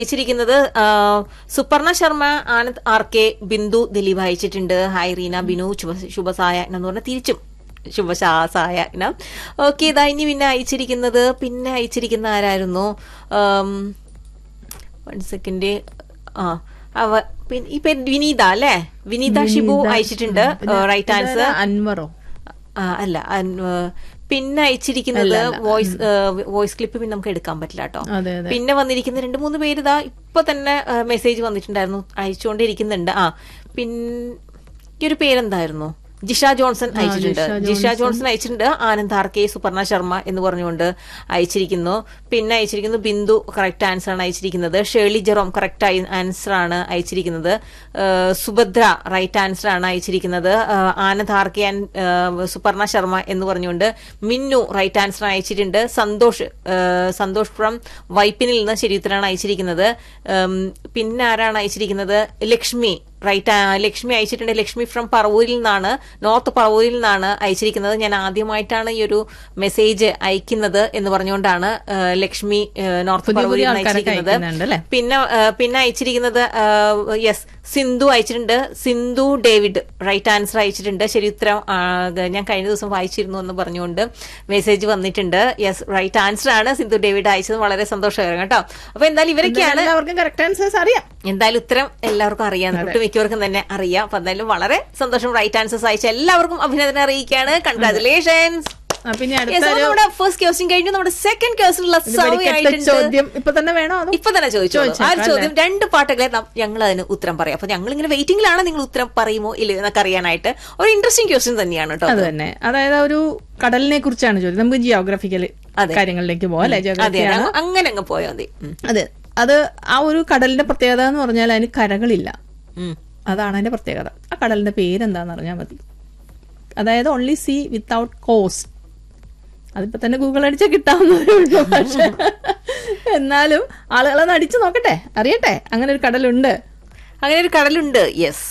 അയച്ചിരിക്കുന്നത് ആ, Suparna Sharma Anand R K Bindu Dileep അയച്ചിട്ടുണ്ട് ഹായ് റീന ബിനു ശുഭ- ശുഭസായ എന്ന് പറഞ്ഞാൽ തിരിച്ചും ശുഭസായ ഓക്കെ ഇതാ ഇനി പിന്നെ അയച്ചിരിക്കുന്നത് പിന്നെ അയച്ചിരിക്കുന്ന ആരായിരുന്നു വൺ സെക്കൻഡ് ആ അവ പിന്നെ ഈ പേര് വിനീത അല്ലേ വിനീത ഷിബു അയച്ചിട്ടുണ്ട് റൈറ്റ് ആൻസർ അൻവറോ ആ, അല്ല അൻ- ആ, പിന്നെ അയച്ചിരിക്കുന്നത് വോയിസ് വോയിസ് ക്ലിപ്പ് പിന്നെ നമുക്ക് എടുക്കാൻ പറ്റില്ല കേട്ടോ അതെ അതെ പിന്നെ വന്നിരിക്കുന്ന രണ്ട് മൂന്ന് പേര് ഇതാ ഇപ്പൊ തന്നെ മെസ്സേജ് വന്നിട്ടുണ്ടായിരുന്നു അയച്ചുകൊണ്ടിരിക്കുന്നുണ്ട് ആ പിന്നെ ഈ ഒരു പേരെന്തായിരുന്നു ജിഷ ജോൺസൺ അയച്ചിട്ടുണ്ട് ജിഷ ജോൺസൺ അയച്ചിട്ടുണ്ട് ആനന്ദ് ആർ കെ സുപർണ ശർമ്മ എന്ന് പറഞ്ഞുകൊണ്ട് അയച്ചിരിക്കുന്നു പിന്നെ അയച്ചിരിക്കുന്നു ബിന്ദു കറക്റ്റ് ആൻസർ ആണ് അയച്ചിരിക്കുന്നത് ഷേർലി ജെറോം കറക്റ്റ് ആൻസർ ആണ് അയച്ചിരിക്കുന്നത് ആ, സുഭദ്ര റൈറ്റ് ആൻസർ ആണ് അയച്ചിരിക്കുന്നത് ആ, ആനന്ദ് ആർ കെ ആൻഡ് ആ, സുപർണ ശർമ്മ എന്ന് പറഞ്ഞുകൊണ്ട് മിന്നു റൈറ്റ് ആൻസർ അയച്ചിട്ടുണ്ട് സന്തോഷ് ആ, സന്തോഷ് ഫ്രം വൈപ്പിനിൽ നിന്ന് ശരി ഉത്തരമാണ് അയച്ചിരിക്കുന്നത് ഉം, പിന്നെ ആരാണ് അയച്ചിരിക്കുന്നത് ലക്ഷ്മി റൈറ്റ് ലക്ഷ്മി അയച്ചിട്ടുണ്ട് ലക്ഷ്മി ഫ്രം പറവൂരിൽ നിന്നാണ് നോർത്ത് പറവൂരിൽ നിന്നാണ് അയച്ചിരിക്കുന്നത് ഞാൻ ആദ്യമായിട്ടാണ് ഈ ഒരു മെസ്സേജ് അയക്കുന്നത് എന്ന് പറഞ്ഞുകൊണ്ടാണ് ആ, ലക്ഷ്മി ആ, നോർത്ത് പുതിയ പറവൂരിൽ നിന്ന് ആൾക്കാരൊക്കെ അയച്ചിരിക്കുന്നത് അയക്കുന്നുണ്ട് അല്ലേ? പിന്നെ ആ, പിന്നെ അയച്ചിരിക്കുന്നത് യെസ് സിന്ധു അയച്ചിട്ടുണ്ട് സിന്ധു ഡേവിഡ് റൈറ്റ് ആൻസർ അയച്ചിട്ടുണ്ട് ശരി ഉത്തരം ആ, ഞാൻ കഴിഞ്ഞ ദിവസം വായിച്ചിരുന്നു എന്ന് പറഞ്ഞുകൊണ്ട് മെസ്സേജ് വന്നിട്ടുണ്ട് യെസ് റൈറ്റ് ആൻസർ ആണ് സിന്ധു ഡേവിഡ് അയച്ചത് വളരെ സന്തോഷകരം കേട്ടോ അപ്പൊ എന്തായാലും ഇവരൊക്കെയാണ് എല്ലാവർക്കും കറക്റ്റ് ആൻസേഴ്സ് അറിയാം എന്തായാലും ഉത്തരം എല്ലാവർക്കും അറിയാം ഒട്ടുമിക്കവർക്കും തന്നെ അറിയാം അപ്പൊ എന്തായാലും വളരെ സന്തോഷം റൈറ്റ് ആൻസേഴ്സ് അയച്ച എല്ലാവർക്കും അഭിനന്ദനം അറിയിക്കുകയാണ് കൺഗ്രാചുലേഷൻസ് ആ, പിന്നെ അടുത്ത ഒരു നമ്മുടെ ഫസ്റ്റ് ക്വസ്റ്റ്യൻ കഴിഞ്ഞു നമ്മുടെ സെക്കൻഡ് ക്വസ്റ്റ്യനുള്ള സമയം വെടിക്കെട്ട് ആയിട്ടുണ്ട് ചോദ്യം ഇപ്പൊ തന്നെ വേണോ അതോ ഇപ്പൊ തന്നെ ചോദിച്ചോളൂ ആ ഒരു ചോദിച്ചേക്കാം, ചോദ്യം രണ്ട് പാട്ടുകളെ ഞങ്ങൾ അതിന് ഉത്തരം പറയാം അപ്പൊ ഞങ്ങൾ ഇങ്ങനെ വെയിറ്റിംഗിലാണ് നിങ്ങൾ ഉത്തരം പറയുമോ ഇല്ല എന്നൊക്കെ അറിയാനായിട്ട് ഒരു ഇൻട്രസ്റ്റിംഗ് ക്വസ്റ്റ്യൻ തന്നെയാണ് കേട്ടോ അത് തന്നെ അതായത് ഒരു കടലിനെ കുറിച്ചാണ് ചോദ്യം നമുക്ക് ജിയോഗ്രഫിക്കൽ അതെ. കാര്യങ്ങളിലേക്ക് പോകാം അല്ലെ അതെ ജിയോഗ്രഫി അങ്ങ് അങ്ങനെ അങ്ങ് പോയാൽ മതി ഉം. അതെ അത് ആ ഒരു കടലിന്റെ പ്രത്യേകത എന്ന് പറഞ്ഞാൽ അതിന് കരകളില്ല ഉം. അതാണ് അതിന്റെ പ്രത്യേകത ആ കടലിന്റെ പേരെന്താന്ന് അറിഞ്ഞാൽ മതി അതായത് ഓൺലി സീ വിത്തൗട്ട് കോസ്റ്റ് അതിപ്പോ തന്നെ ഗൂഗിൾ അടിച്ചാൽ കിട്ടാവുന്നതേ ഉള്ളൂ പക്ഷെ എന്നാലും ആളുകളൊന്ന് അടിച്ചു നോക്കട്ടെ അറിയട്ടെ അങ്ങനെ ഒരു കടലുണ്ട് അങ്ങനെ ഒരു കടലുണ്ട് യെസ്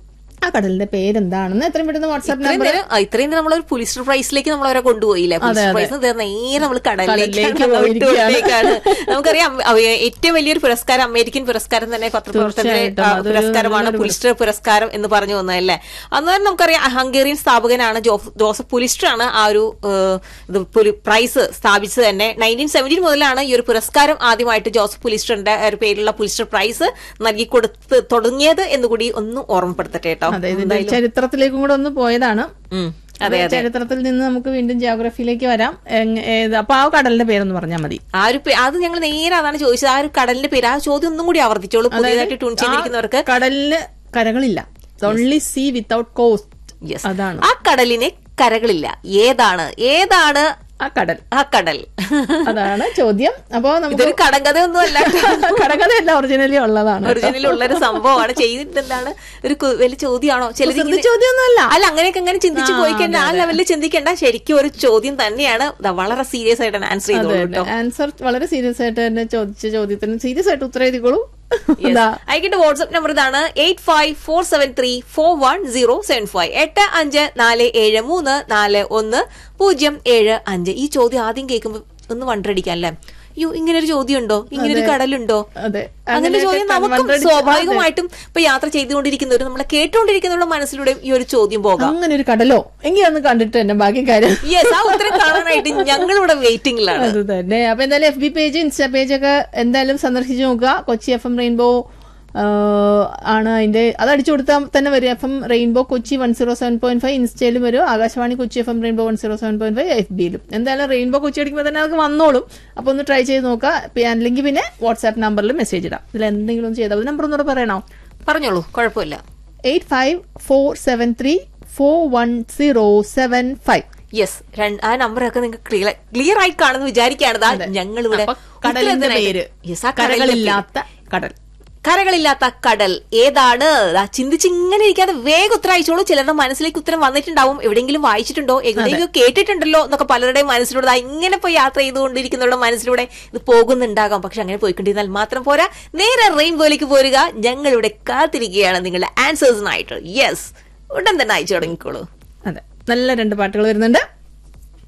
ആ കടലിന്റെ പേരെന്താണെന്ന് എത്രയും പെട്ടെന്ന് വാട്സാപ്പ് ഇത്രയും നമ്പർ നേരം ആ, ഇത്രയും നേരം നമ്മളൊരു പുലിസ്റ്റർ പ്രൈസിലേക്ക് നമ്മൾ അവരെ കൊണ്ടുപോയില്ലേ പുലിസ്റ്റർ പ്രൈസ് നേരെ നമ്മൾ കടലിലേക്ക് കടലിലേക്ക് പോയിരിക്കുകയാണ്. നമുക്കറിയാം അവ- ഏറ്റവും വലിയൊരു പുരസ്കാരം അമേരിക്കൻ പുരസ്കാരം തന്നെ പത്രപ്രവർത്തകരുടെ തീർച്ചയായിട്ടും. ആ, അതൊരു പുരസ്കാരമാണ് നല്ലൊരു പുലിസ്റ്റർ പുരസ്കാരം എന്ന് പറഞ്ഞു വന്നതല്ലേ അന്നേരം നമുക്കറിയാം ഹംഗേറിയൻ സ്ഥാപകനാണ് ജോഫ്- ജോസഫ് പുലിസ്റ്റർ ആണ് ആ ഒരു ഏഹ്, ഇത് പുലി- പ്രൈസ് സ്ഥാപിച്ചത് തന്നെ നയൻറ്റീൻ സെവൻറ്റീൻ മുതലാണ് ഈ ഒരു പുരസ്കാരം ആദ്യമായിട്ട് ജോസഫ് പുലിസ്റ്ററിന്റെ ഒരു പേരിലുള്ള പുലിസ്റ്റർ പ്രൈസ് നൽകി കൊടുത്ത് തുടങ്ങിയത് എന്നുകൂടി ഒന്ന് ഓർമ്മപ്പെടുത്തട്ടെ കേട്ടോ അതെ ഇതിന്റെ ചരിത്രത്തിലേക്കും കൂടെ ഒന്ന് പോയതാണ് ഉം. അതെ ചരിത്രത്തിൽ നിന്ന് നമുക്ക് വീണ്ടും ജിയോഗ്രഫിയിലേക്ക് വരാം എങ്- ഏത് അപ്പൊ ആ കടലിന്റെ പേരൊന്ന് പറഞ്ഞാൽ മതി ആ ഒരു പേ- അത് ഞങ്ങൾ നേരെ അതാണ് ചോദിച്ചത് ആ ഒരു കടലിന്റെ പേര് ആ ചോദ്യം ഒന്നും കൂടി ആവർത്തിച്ചോളൂ പുതിയതായിട്ട് ട്യൂൺ ചെയ്തിരിക്കുന്നവർക്ക് ആ കടലിന് കരകളില്ല only sea without coast Yes. അതാണ് ആ കടലിന് കരകളില്ല ഏതാണ് ഏതാണ് ആ കടൽ ആ കടൽ അതാണ് ചോദ്യം അപ്പോ നമുക്ക് ഇതൊരു കടങ്കഥയൊന്നും അല്ല കടകഥയല്ല ഒറിജിനലി ഉള്ളതാണ് ഒറിജിനൽ ഉള്ള ഒരു സംഭവമാണ് ചെയ്തിട്ട് എന്താണ് ഒരു കു- വലിയ ചോദ്യമാണോ ചിലത് കുസൃതി ചോദ്യമൊന്നുമല്ല അല്ല അങ്ങനെയൊക്കെ അങ്ങനെ ചിന്തിച്ചു പോയിക്കണ്ട ആ ലെവലിൽ ചിന്തിക്കണ്ട ശരിക്കും ഒരു ചോദ്യം തന്നെയാണ് ദാ വളരെ സീരിയസ് ആയിട്ടാണ് ആൻസർ ചെയ്തോളൂ കേട്ടോ ആൻസർ വളരെ സീരിയസ് ആയിട്ട് തന്നെ ചോദിച്ച ചോദ്യത്തിന് സീരിയസ് ആയിട്ട് ഉത്തരം എഴുതിക്കോളൂ അതാ അയക്കേണ്ട വാട്സ്ആപ്പ് നമ്പർ ഇതാണ് eight five four seven three four one zero seven five എട്ട് അഞ്ച് നാല് ഏഴ് മൂന്ന് നാല് ഒന്ന് പൂജ്യം ഏഴ് അഞ്ച് ഈ ചോദ്യം ആദ്യം കേൾക്കുമ്പോൾ ഒന്ന് വണ്ടടിക്കാല്ലേ അയ്യോ ഇങ്ങനെ ഒരു ചോദ്യം ഉണ്ടോ ഇങ്ങനെ ഒരു കടലുണ്ടോ അതെ അങ്ങനെ ചോദ്യം നമുക്കും സ്വാഭാവികമായിട്ടും ഇപ്പൊ യാത്ര ചെയ്തുകൊണ്ടിരിക്കുന്നവർ നമ്മളെ കേട്ടുകൊണ്ടിരിക്കുന്നവരുടെ മനസ്സിലൂടെയും ഈ ഒരു ചോദ്യം പോകാം അങ്ങനെ ഒരു കടലോ എങ്കിൽ ഒന്ന് കണ്ടിട്ട് തന്നെ ബാക്കി കാര്യം യെസ് ആ ഉത്തരം കാണാനായിട്ട് ഞങ്ങളിവിടെ വെയിറ്റിംഗിലാണ് അത് തന്നെ അപ്പൊ എന്തായാലും F B page insta page ഒക്കെ എന്തായാലും സന്ദർശിച്ച് നോക്കുക കൊച്ചി എഫ് എം റെയിൻബോ ആണ് അതിന്റെ അത് അടിച്ചു കൊടുത്താൽ തന്നെ വരും F M Rainbow Kochi one zero seven point five ഇൻസ്റ്റയിലും വരും Akashvani Kochi F M Rainbow one zero seven point five F ബിയിലും എന്തായാലും റെയിൻബോ കൊച്ചി അടിക്കുമ്പോൾ തന്നെ അതൊക്കെ വന്നോളും അപ്പൊ ഒന്ന് ട്രൈ ചെയ്ത് നോക്കുക അല്ലെങ്കിൽ പിന്നെ വാട്സാപ്പ് നമ്പറിൽ മെസ്സേജ് ഇടാം ഇതിൽ എന്തെങ്കിലും ഒന്ന് ചെയ്താൽ നമ്പർ ഒന്നുകൂടെ പറയണോ പറഞ്ഞോളൂ കുഴപ്പമില്ല eight five four seven three four one zero seven five yes ആ നമ്പറൊക്കെ നിങ്ങൾക്ക് ക്ലിയർ ക്ലിയർ ആയി കാണുന്നു വിചാരിക്കുകയാണ് ഞങ്ങൾ ഇവിടെ അപ്പൊ കടലിന്റെ പേര് യെസ് ആ കടലില്ലാത്ത കരകളില്ലാത്ത കടൽ കരകളില്ലാത്ത കടൽ ഏതാണ് ദാ ചിന്തിച്ച് ഇങ്ങനെ ഇരിക്കാതെ വേഗം ഉത്തരം അയച്ചോളൂ ചിലരുടെ മനസ്സിലേക്ക് ഉത്തരം വന്നിട്ടുണ്ടാവും എവിടെയെങ്കിലും വായിച്ചിട്ടുണ്ടോ എവിടെയെങ്കിലും കേട്ടിട്ടുണ്ടല്ലോ എന്നൊക്കെ പലരുടെയും മനസ്സിലൂടെ ദാ ഇങ്ങനെ പോയി യാത്ര ചെയ്തുകൊണ്ടിരിക്കുന്നവരുടെ മനസ്സിലൂടെ ഇത് പോകുന്നുണ്ടാകാം പക്ഷെ അങ്ങനെ പോയിക്കൊണ്ടിരുന്നാൽ മാത്രം പോരാ നേരെ റെയിൻബോയിലേക്ക് പോരുക ഞങ്ങളിവിടെ കാത്തിരിക്കുകയാണ് നിങ്ങളുടെ ആൻസേഴ്സിനായിട്ട് യെസ് ഉടൻ തന്നെ അയച്ചു തുടങ്ങിക്കോളൂ അതെ നല്ല രണ്ട് പാട്ടുകൾ വരുന്നുണ്ട്